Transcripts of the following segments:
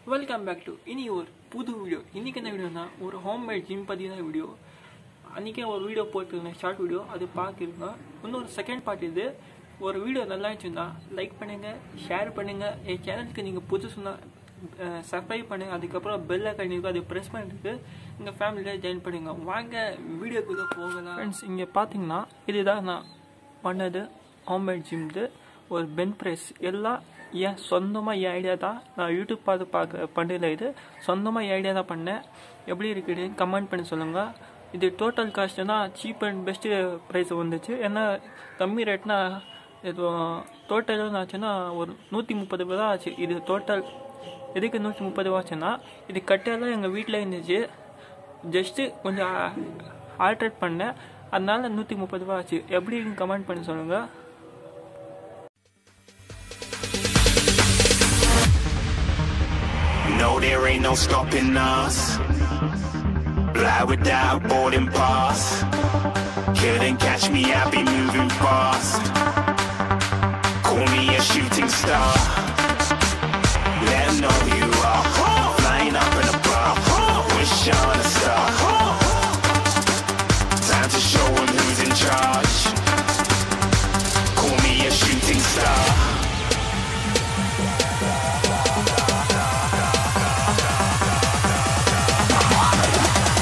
Welcome back to இனி ஒரு புது வீடியோ இன்றைக்கி என்ன வீடியோனா ஒரு ஹோம்மேட் ஜிம் பற்றி தான் வீடியோ அன்றைக்கே ஒரு வீடியோ போட்டிருந்தேன் ஷார்ட் வீடியோ அது பார்த்துருங்க இன்னொரு செகண்ட் பார்ட் இது ஒரு வீடியோ நல்லா இருந்துச்சுன்னா லைக் பண்ணுங்கள் ஷேர் பண்ணுங்கள் என் சேனலுக்கு நீங்கள் புதுசுனா சப்ஸ்கிரைப் பண்ணுங்கள் அதுக்கப்புறம் பெல் ஐக்கன் இருக்கும் அதை ப்ரெஸ் பண்ணிட்டு எங்கள் ஃபேமிலியில் ஜாயின் பண்ணுங்க வாங்க வீடியோக்குள்ளே போகலாம் ஃப்ரெண்ட்ஸ் இங்கே பார்த்தீங்கன்னா இதுதான் நான் பண்ணது ஹோம்மேட் ஜிம்து ஒரு பென் ப்ரெஸ் எல்லாம் என் சொந்தமாக என் ஐடியா தான் நான் யூடியூப் பார்த்து பார்க்க பண்ணல இது சொந்தமாக என் ஐடியா தான் பண்ணேன் எப்படி இருக்குது கமெண்ட் பண்ணி சொல்லுங்கள் இது டோட்டல் காஸ்ட்னா சீப் அண்ட் பெஸ்ட்டு ப்ரைஸ் வந்துச்சு ஏன்னா கம்மி ரேட்னா இது டோட்டல் ஆச்சுன்னா ஒரு நூற்றி முப்பது ரூபா தான் ஆச்சு இது டோட்டல் எதுக்கு நூற்றி முப்பது ரூபா ஆச்சுன்னா இது கட்டெல்லாம் எங்கள் வீட்டில் இருந்துச்சு ஜஸ்ட்டு கொஞ்சம் ஆல்ட்ரேட் பண்ணேன் அதனால நூற்றி முப்பது ரூபா ஆச்சு எப்படி கமெண்ட் பண்ணி சொல்லுங்கள் No, there ain't no stopping us. Fly without boarding pass. Couldn't catch me, I be moving fast. Call me a shooting star. Let 'em know who you are. Flying up in a bar. Wish on a star. Time to show 'em who's in charge. Call me a shooting star.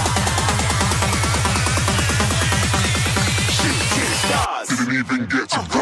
Shooting stars. Didn't even get to